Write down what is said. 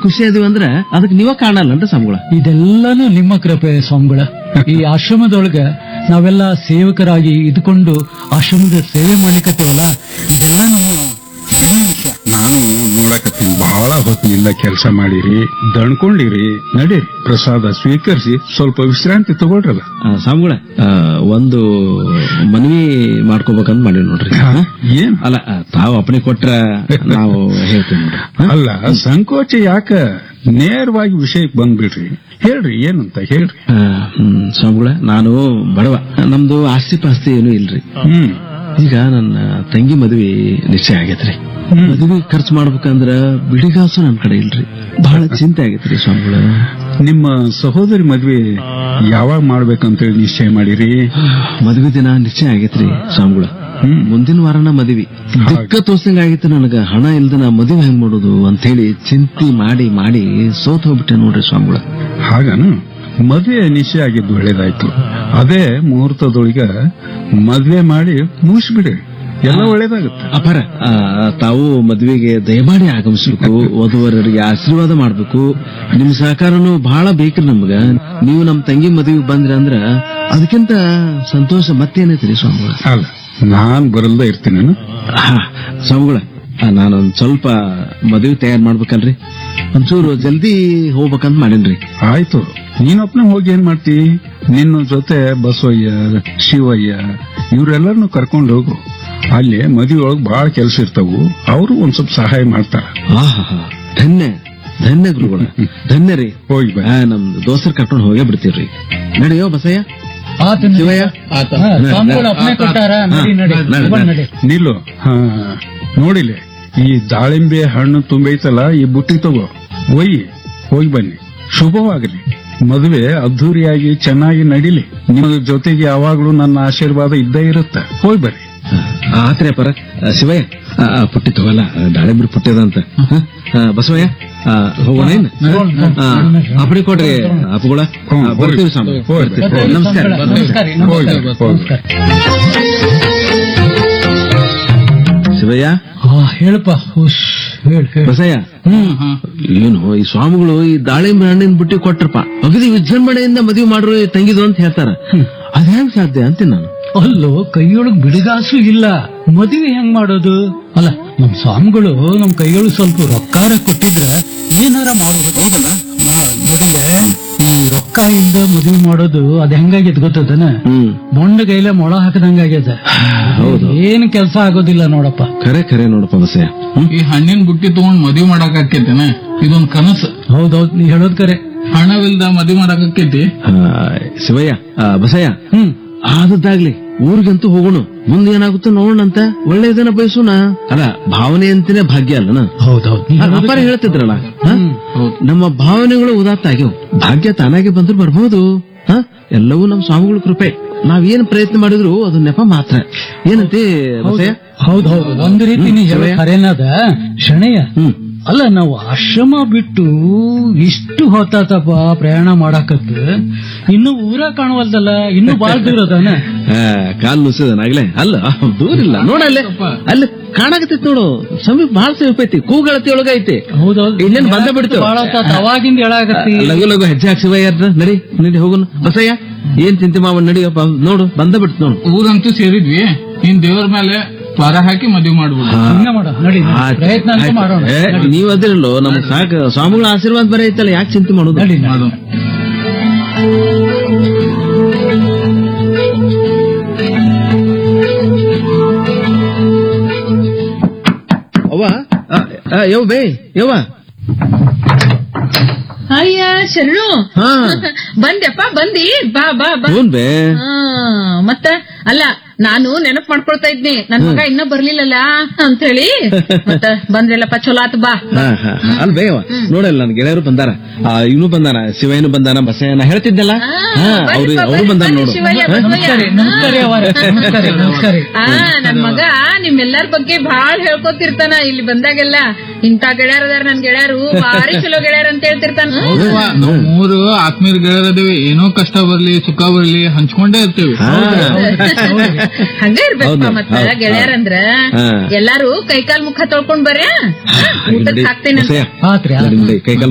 ಖುಷಿ ಅದೀವಿ ಅಂದ್ರ ಅದಕ್ಕೆ ನೀವ ಕಾಣಲ್ಲ ಸ್ವಾಮಿಗಳ ಇದೆಲ್ಲಾನು ನಿಮ್ಮ ಕೃಪೆ ಸ್ವಾಮಿಗಳ ಈ ಆಶ್ರಮದೊಳಗ ನಾವೆಲ್ಲ ಸೇವಕರಾಗಿ ಇದ್ಕೊಂಡು ಆಶ್ರಮದ ಸೇವೆ ಮಾಡ್ಲಿಕ್ಕತ್ತೇವಲ್ಲ ಇದೆಲ್ಲ ನಮ್ಮ ಹೆಮ್ಮೆ ವಿಷಯ ನಾನು ನೋಡಕತ್ತೀನಿ ಬಹಳ ಹೊತ್ತಿನಿಂದ ಕೆಲಸ ಮಾಡಿರಿ ದಣ್ಕೊಂಡಿರಿ ನಡೀರಿ ಪ್ರಸಾದ ಸ್ವೀಕರಿಸಿ ಸ್ವಲ್ಪ ವಿಶ್ರಾಂತಿ ತಗೊಳ್ರಲ್ಲ ಸ್ವಾಮಿಗಳ ಒಂದು ಮನವಿ ಮಾಡ್ಕೋಬೇಕಂತ ಮಾಡಿವಿ ನೋಡ್ರಿ ಏನ್ ಅಲ್ಲ ಆ, ತಾವು ಅಪ್ಪಣೆ ಕೊಟ್ರ ನಾವು ಹೇಳ್ತೀವಿ ನೋಡ್ರಿ ಅಲ್ಲ ಸಂಕೋಚ ಯಾಕ ನೇರವಾಗಿ ವಿಷಯಕ್ಕೆ ಬಂದ್ಬಿಡ್ರಿ ಹೇಳ್ರಿ ಏನಂತ ಹೇಳ್ರಿ ಆ, ಹ್ಮ್, ಸ್ವಾಮಿಗಳ ನಾನು ಬಡವ ನಮ್ದು ಆಸ್ತಿ ಪಾಸ್ತಿ ಏನು ಇಲ್ರಿ ಹ್ಮ್ ಈಗ ನನ್ನ ತಂಗಿ ಮದ್ವಿ ನಿಶ್ಚಯ ಆಗೈತ್ರಿ ಮದ್ವಿ ಖರ್ಚು ಮಾಡ್ಬೇಕಂದ್ರ ಬಿಡಿಗಾಸು ನನ್ ಕಡೆ ಇಲ್ರಿ ಬಹಳ ಚಿಂತೆ ಆಗೈತ್ರಿ ಸ್ವಾಮಿಗಳ ನಿಮ್ಮ ಸಹೋದರಿ ಮದ್ವೆ ಯಾವಾಗ ಮಾಡ್ಬೇಕಂತೇಳಿ ನಿಶ್ಚಯ ಮಾಡಿರಿ ಮದ್ವೆ ದಿನ ನಿಶ್ಚಯ ಆಗೈತ್ರಿ ಸ್ವಾಮಿಗಳ ಹ್ಮ್. ಮುಂದಿನ ವಾರನ ಮದ್ವಿ ದಿಕ್ಕ ತೋರ್ಸಂಗ ಆಗೈತಿ ನನಗ ಹಣ ಇಲ್ದನ ಮದುವೆ ಹೆಂಗ್ ಮಾಡೋದು ಅಂತ ಹೇಳಿ ಚಿಂತೆ ಮಾಡಿ ಮಾಡಿ ಸೋತ್ ಹೋಗ್ಬಿಟ್ಟೆ ನೋಡ್ರಿ ಸ್ವಾಮಿಗಳ ಹಾಗನು ಮದ್ವೆ ನಿಶ್ಚಯ ಆಗಿದ್ದು ಒಳ್ಳೇದಾಯ್ತು ಅದೇ ಮುಹೂರ್ತದೊಳಗ ಮದ್ವೆ ಮಾಡಿ ಮುಗಿಸ್ಬಿಡಿ ಎಲ್ಲ ಒಳ್ಳೇದಾಗುತ್ತೆ ಅಪಾರ ಆ, ತಾವು ಮದುವೆಗೆ ದಯಮಾಡಿ ಆಗಮಿಸ್ಬೇಕು ವಧುವರರಿಗೆ ಆಶೀರ್ವಾದ ಮಾಡ್ಬೇಕು ನಿಮ್ ಸಹಕಾರನು ಬಹಳ ಬೇಕ್ರಿ ನಮ್ಗ ನೀವು ನಮ್ ತಂಗಿ ಮದುವೆಗೆ ಬಂದ್ರಿ ಅಂದ್ರ ಅದಕ್ಕಿಂತ ಸಂತೋಷ ಮತ್ತೇನೈತ್ರಿ ಸ್ವಾಮಿಗಳ ಅಲ್ಲ ನಾನ್ ಬರಲ್ದ ಇರ್ತೀನೇನು ಹಾ, ಸ್ವಾಮಿಗಳ ಆ, ನಾನೊಂದ್ ಸ್ವಲ್ಪ ಮದುವೆ ತಯಾರು ಮಾಡ್ಬೇಕಲ್ರಿ ಒಂಚೂರು ಜಲ್ದಿ ಹೋಗ್ಬೇಕಂತ ಮಾಡೇನ್ರಿ ಆಯ್ತು ನೀನೊಬ್ನೇ ಹೋಗಿ ಏನ್ ಮಾಡ್ತಿ ನಿನ್ನ ಜೊತೆ ಬಸವಯ್ಯ ಶಿವಯ್ಯ ಇವರೆಲ್ಲರನ್ನು ಕರ್ಕೊಂಡು ಹೋಗು ಅಲ್ಲಿ ಮದುವೆ ಒಳಗ್ ಬಹಳ ಕೆಲಸ ಇರ್ತಾವು ಅವರು ಒಂದ್ ಸ್ವಲ್ಪ ಸಹಾಯ ಮಾಡ್ತಾರ ಆಹಾ ಧನ್ಯ ಧನ್ಯ ಗುರುಗಳ ಧನ್ಯ ರೀ ಹೋಗಿ ಬಾ ಆ, ನಮ್ದು ದೋಸ್ತರ್ ಕರ್ಕೊಂಡು ಹೋಗೇ ಬಿಡ್ತೀವ್ರಿ ನಡೆಯೋ ಬಸಯ್ಯ ಆತ ಶಿವಯ್ಯ ಹಾ, ಸ್ವಾಮಿಗಳು ಅಪ್ಪಣೆ ಕೊಟ್ಟಾರ ನಡಿ ನಡಿ ನಡಿ, ಬಂದ್ ನಡಿ. ನಡಿ ನಿಲ್ಲು ಹಾ ನೋಡಿಲೆ ಈ ದಾಳಿಂಬೆ ಹಣ್ಣು ತುಂಬೈತಲ್ಲ ಈ ಬುಟ್ಟಿ ತಗೋ ಒಯ್ಯಿ ಹೋಗಿ ಬನ್ನಿ ಶುಭವಾಗಲಿ ಮದುವೆ ಅದ್ಧೂರಿಯಾಗಿ ಚೆನ್ನಾಗಿ ನಡಿಲಿ ನಿಮ್ಮ ಜೊತೆಗೆ ಯಾವಾಗ್ಲೂ ನನ್ನ ಆಶೀರ್ವಾದ ಇದ್ದೇ ಇರುತ್ತೆ ಹೋಗಿ ಬರ್ರಿ ಆತ್ರೆ ಪರ ಆ, ಶಿವಯ್ಯ ಆ, ಆ, ಪುಟ್ಟಿ ತಗೋಲ್ಲ ದಾಳಿಂಬ್ರಿ ಪುಟ್ಟಿದಂತ ಬಸವಯ್ಯ ಆ, ಹೋಗೋಣ ಏನ್? ಆ, ಅಪ್ಪಣೆ ಕೊಡ್ರಿ ಅಪ್ಪಗಳ ಹ್ಮ್, ಬರ್ತೀವಿ ಹೋಗಿ. ಸ್ವಾಮಿ ಹೋಗಿ. ಬರ್ತೀವಿ. ನಮಸ್ಕಾರ ನಮಸ್ಕಾರ ಹೋಗಿ, ನಮಸ್ಕಾರ ಹೋಗಿ. ನಮಸ್ಕಾರ ಶಿವಯ್ಯ ಹಾ ಹೇಳಪ್ಪ ಹುಷ್ ಹೇಳ್ ಹೇಳ್ ಬಸಯ್ಯ ಏನು ಈ ಸ್ವಾಮಿಗಳು ಈ ದಾಳಿಂಬೆ ಹಣ್ಣಿನ ಬುಟ್ಟಿ ಕೊಟ್ರಪ್ಪ ಅಗದಿ ವಿಜೃಂಭಣೆಯಿಂದ ಮದುವೆ ಮಾಡ್ರು ಈ ತಂಗಿದು ಅಂತ ಹೇಳ್ತಾರ ಅದ್ ಹೆಂಗ್ ಸಾಧ್ಯ ಅಂತೀನಿ ನಾನು ಅಲ್ಲೋ ಕೈಯೊಳಗ್ ಬಿಡುಗಾಸು ಇಲ್ಲ ಮದುವೆ ಹೆಂಗ್ ಮಾಡೋದು ಅಲ್ಲ ನಮ್ ಸ್ವಾಮಿಗಳು ನಮ್ ಕೈಯೊಳಗ್ ಸ್ವಲ್ಪ ರೊಕ್ಕಾರ ಕೊಟ್ಟಿದ್ರ ಏನಾರ ಮಾಡೋದು ಹೌದಲ್ಲ ನೋಡಿಲೆ ಈ ರೊಕ್ಕ ಇಲ್ದ ಮದುವೆ ಮಾಡೋದು ಅದ್ ಹೆಂಗಾಗೈತ್ ಗೊತ್ತದನ ಹ್ಮ್ ಮೊಂಡ ಕೈಲೆ ಮೊಳ ಹಾಕದಂಗಾಗ್ಯದ ಹೌದು. ಏನ್ ಕೆಲಸ ಆಗೋದಿಲ್ಲ ನೋಡಪ್ಪ ಖರೆ ಖರೆ ನೋಡಪ್ಪ ಬಸಯ್ಯ ಹ್ಮ್ ಈ ಹಣ್ಣಿನ ಬುಟ್ಟಿ ತಗೊಂಡ್ ಮದ್ವಿ ಮಾಡಕ್ ಆಕೇತೇನ ಇದೊಂದ್ ಕನಸು ಹೌದೌದ್ ನೀ ಹೇಳೋದ್ ಕರೆ ಹಣವಿಲ್ದ ಮದ್ವಿ ಮಾಡಕ್ ಆಕೇತಿ ಆ, ಶಿವಯ್ಯ ಆ, ಬಸಯ್ಯ ಹ್ಮ್ ಆದದ್ದಾಗ್ಲಿ ಊರಿಗಂತೂ ಹೋಗೋಣ ಮುಂದೆ ಏನಾಗುತ್ತೋ ನೋಡೋಣಂತ ಒಳ್ಳೇದನ್ನ ಬಯಸೋಣ ಅಲ್ಲ ಭಾವನೆ ಅಂತಾನೆ ಭಾಗ್ಯ ಅಲ್ಲನ ಹೌದೌದ್ ನೀ ಹೇಳೋದ್ ಅಪ್ಪಾರ ಹೇಳ್ತಿದ್ರಲ್ಲ ಹ? ಹ್ಮ್. ನಮ್ಮ ಭಾವನೆಗಳು ಉದಾತ್ತ ಆಗ್ಯಾವ ಭಾಗ್ಯ ತಾನಾಗೆ ಬಂದ್ರು ಬರ್ಬಹುದು ಹ? ಎಲ್ಲವೂ ನಮ್ಮ ಸ್ವಾಮಿಗಳ ಕೃಪೆ ನಾವೇನ್ ಪ್ರಯತ್ನ ಮಾಡಿದ್ರು ಅದು ನೆಪ ಮಾತ್ರ ಏನಂತೆ ಬಸಯ್ಯ ಹೌದ್ ಹೌದು ಒಂದು ರೀತಿ ನೀ ಹೇಳೋ ಶಿವಯ್ಯ? ಖರೇನದ ಶಣಯ್ಯ ಹ್ಮ್ ಅಲ್ಲ ನಾವು ಆಶ್ರಮ ಬಿಟ್ಟು ಇಷ್ಟು ಹೊತ್ತಾತಪ್ಪ ಪ್ರಯಾಣ ಮಾಡಾಕತ್ತ ಇನ್ನು ಊರ ಕಾಣವಲ್ದಲ್ಲ ಇನ್ನು ಬಾಳ್ ದೂರ ಅದಾನ ಆ, ಕಾಲ್ ನುಸಿದನಾಗ್ಲೇ ಅಲ್ಲ ದೂರ ಇಲ್ಲ ನೋಡಲ್ಲೇ ಅಲ್ಲಿ ಕಾಣಕತ್ತೈತಿ ನೋಡು ಸಮೀಪ ಬಹಳ ಸಮೀಪ ಐತಿ ಕೂಗಳತಿ ಒಳಗ ಐತಿ ಹೌದೌದು ಇನ್ನೇನ್ ಬಂದ ಬಿಡ್ತು ಬಾಳ ಹೊತ್ತಾತ ಅವಾಗಿಂದ ಹೇಳಾಕತ್ತಿ ಲಘು ಲಘು ಹೆಜ್ಜೆ ಹಾಕ್ಸಿವ ನಡಿ ನಡಿ ಹೋಗುನು ಬಸಯ್ಯ ಏನ್ ಚಿಂತೆ ಮಾವ ನಡಿಯಪ್ಪ ನೋಡು ಬಂದ ಬಿಡ್ತು ನೋಡು ಊರಂತೂ ಸೇರಿದ್ವಿ ಇನ್ ದೇವ್ರ ಮೇಲೆ ಪಾರ ಹಾಕಿ ಮದ್ವಿ ಮಾಡ್ಬಿಡು ಹಿಂಗ ಮಾಡ ನಡಿ ನಡಿ. ಆಯ್ತು, ಪ್ರಯತ್ನ ಅಂತೂ ಆಯ್ತು. ಮಾಡೋಣ ಏ, ನಡಿ. ನೀವ್ ಅದಿರಲ್ಲೋ ನಮ್ಗ್ ಸಾಕು ಸ್ವಾಮಿಗಳ ಆಶೀರ್ವಾದ ಬರೀ ಐತಲ್ಲ ಯಾಕೆ ಚಿಂತೆ ಮಾಡೋದು ನಡಿ ನಡಿ. ಅದು ಅವ್ವ ಆ, ಆ, ಯವ್ ಬೇ ಯವ್ವ ಅಯ್ಯ ಶರಣು ಹಾ ಬಂದ್ಯಪ್ಪ ಬಂದಿ ಬಾ ಬಾ ಬಾ ಹ್ಞೂನ್ ಬೇ ಹಾ, ಮತ್ತ ಅಲ್ಲ ನಾನು ನೆನಪ್ ಮಾಡ್ಕೊಳ್ತಾ ಇದ್ನಿ ನನ್ ಮಗ ಇನ್ನ ಬರ್ಲಿಲ್ಲಲ್ಲ ಅಂತ ಹೇಳಿ ಮತ್ತ ಬಂದ್ರಲ್ಲಪ್ಪ ಚಲೋ ಆತು ಬಾ ಹಾ ಹಾ ಹಾ. ಅಲ್ ಬೇ ಯವ್ವ ನೋಡಲ್ಲ ನನ್ ಗೆಳೆಯರು ಬಂದಾರ ಆ, ಇವನು ಬಂದಾನ ಶಿವಯ್ಯನು ಬಂದಾನ ಬಸಯ್ಯ ನಾ ಹೇಳ್ತಿದ್ದಲ್ಲ ಹಾ, ಹಾ ಬರ್ರಿಪ್ಪ, ಅವ್ರು ಅವ್ರು ಬರ್ರಿ, ಬಂದಾರ ಬರ್ರಿ, ನೋಡು ಶಿವಯ್ಯ, ಹಾ? ನಮಸ್ಕಾರ ರೀ, ನಮಸ್ಕಾರ ರೀ ಅವ್ವಾರೆ. ನಮಸ್ಕಾರ ರೀ, ನಮಸ್ಕಾರ ರೀ. ಆ ನನ್ ಮಗ ನಿಮ್ಮೆಲ್ಲಾರ ಬಗ್ಗೆ ಬಾಳ್ ಹೇಳ್ಕೊತಿರ್ತಾನ ಇಲ್ಲಿ ಬಂದಾಗೆಲ್ಲ ಇಂತ ಗೆಳೆಯರ್ ಅದಾರ ನನ್ ಗೆಳೆಯರು ಭಾರಿ ಚಲೋ ಗೆಳೆಯರ್ ಅಂತ ಹೇಳ್ತಿರ್ತಾನ ಹೌದವ್ವ, ನಾವ್ ಮೂರು ಆತ್ಮೀಯರ್ ಗೆಳೆಯರದೇವಿ ಏನೋ ಕಷ್ಟ ಬರ್ಲಿ ಸುಖ ಬರ್ಲಿ ಹಂಚ್ಕೊಂಡೇ ಇರ್ತೀವಿ ಹಾ. ಹಂಗ ಇರ್ಬೇಕಪ್ಪ ಹೌದು, ಮತ್ತ ಹೌದು, ಗೆಳೆಯರಂದ್ರ ಹಾ. ಎಲ್ಲಾರು ಕೈಕಾಲ್ ಮುಖ ತೊಳ್ಕೊಂಡ್ ಬರ್ಯಾ ಊಟಕ್ ನಡಿ, ಹಾಕ್ತೇನೆ ಬಸಯ್ಯ ಆತ್ರಿ ಆತ್. ನಡಿ, ನಡಿ, ಕೈ ಕಾಲ್